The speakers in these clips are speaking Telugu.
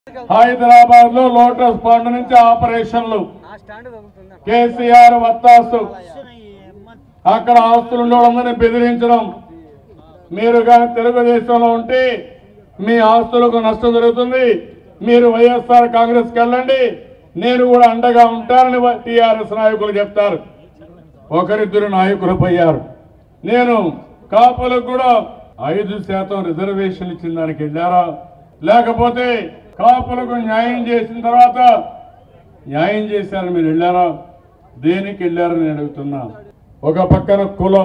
హైదరాబాద్ లో లోటస్ పాండ్ నుంచి ఆపరేషన్లు ఆ స్టాండ్ తగులుతుందా కేసీఆర్ వత్తాసు అక్కడ ఆస్తులు ఉండేవాళ్ళందరినీ బెదిరించడం మీరు కానీ తెలుగుదేశంలో ఉంటే మీ ఆస్తులకు నష్టం జరుగుతుంది మీరు వైఎస్ఆర్ కాంగ్రెస్కి వెళ్ళండి నేను కూడా అండగా ఉంటానని టీఆర్ఎస్ నాయకులు చెప్తారు ఒకరిద్దరు నాయకులు పోయారు నేను కాపులకు కూడా ఐదు శాతం రిజర్వేషన్ ఇచ్చిన దానికి వెళ్ళారా లేకపోతే కాపులకు న్యాయం చేసిన తర్వాత న్యాయం చేశారు మీరు వెళ్ళారా దేనికి వెళ్ళారని నేను అడుగుతున్నా ఒక పక్కన కులం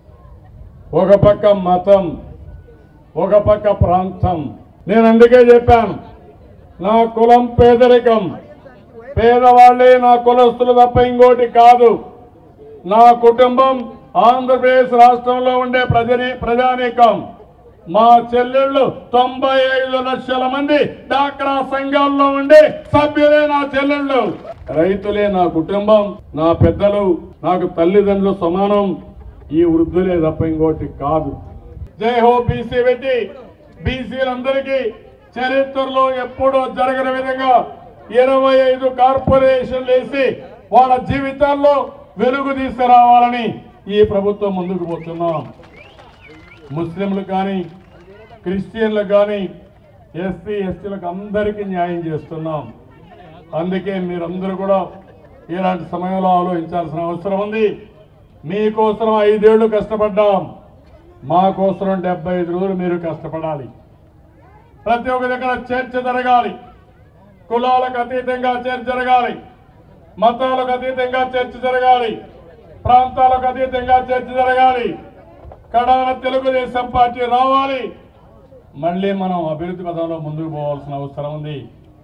ఒక పక్క మతం ఒక పక్క ప్రాంతం నేను అందుకే చెప్పాను నా కులం పేదరికం పేదవాళ్ళే నా కులస్తులు తప్ప ఇంకోటి కాదు నా కుటుంబం ఆంధ్రప్రదేశ్ రాష్ట్రంలో ఉండే ప్రజని ప్రజానీకం మా చెల్లెళ్ళు తొంభై ఐదు లక్షల మంది డాక్రా సంఘాల్లో ఉండే సభ్యులే నా చెల్లెళ్ళు రైతులే నా కుటుంబం నా పెద్దలు నాకు తల్లిదండ్రులు సమానం ఈ వృద్ధులే తప్ప ఇంకోటి కాదు జై హో బీసీ పెట్టి బీసీలందరికీ చరిత్రలో ఎప్పుడూ జరగని విధంగా ఇరవై ఐదు కార్పొరేషన్లు వేసి వాళ్ళ జీవితాల్లో వెలుగు తీసుకురావాలని ఈ ప్రభుత్వం ముందుకు పోతున్నాం ముస్లింలకు కానీ క్రిస్టియన్లకు కానీ ఎస్సీ ఎస్టీలకు అందరికీ న్యాయం చేస్తున్నాం అందుకే మీరందరూ కూడా ఇలాంటి సమయంలో ఆలోచించాల్సిన అవసరం ఉంది మీకోసం ఐదేళ్లు కష్టపడ్డాం మా కోసం డెబ్బై ఐదు రోజులు మీరు కష్టపడాలి ప్రతి ఒక్క దగ్గర చర్చ జరగాలి కులాలకు అతీతంగా చర్చ జరగాలి మతాలకు అతీతంగా చర్చ జరగాలి ప్రాంతాలకు అతీతంగా చర్చ జరగాలి కడాన తెలుగుదేశం పార్టీ రావాలి మళ్ళీ మనం అభివృద్ధి పదంలో ముందుకు పోవాల్సిన అవసరం ఉంది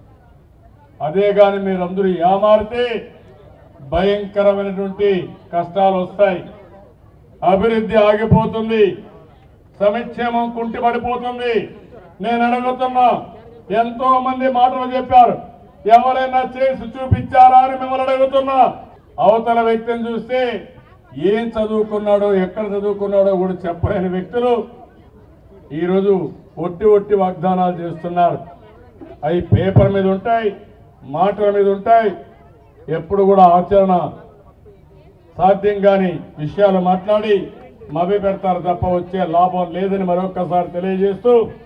అదే కానీ మీరందరూ ఏమారితే భయంకరమైనటువంటి కష్టాలు వస్తాయి అభివృద్ధి ఆగిపోతుంది సమిక్షేమం కుంటిపడిపోతుంది నేను అడుగుతున్నా ఎంతో మంది మాటలు చెప్పారు ఎవరైనా చేసి చూపించారా అని మిమ్మల్ని అడుగుతున్నా అవతల వ్యక్తిని చూస్తే ఏం చదువుకున్నాడో ఎక్కడ చదువుకున్నాడో కూడా చెప్పలేని వ్యక్తులు ఈరోజు ఒట్టి ఒట్టి వాగ్దానాలు చేస్తున్నారు అవి పేపర్ మీద ఉంటాయి మాటల మీద ఉంటాయి ఎప్పుడు కూడా ఆచరణ సాధ్యం కాని విషయాలు మాట్లాడి మభ్య పెడతారు తప్ప వచ్చే లాభం లేదని మరొక్కసారి తెలియజేస్తూ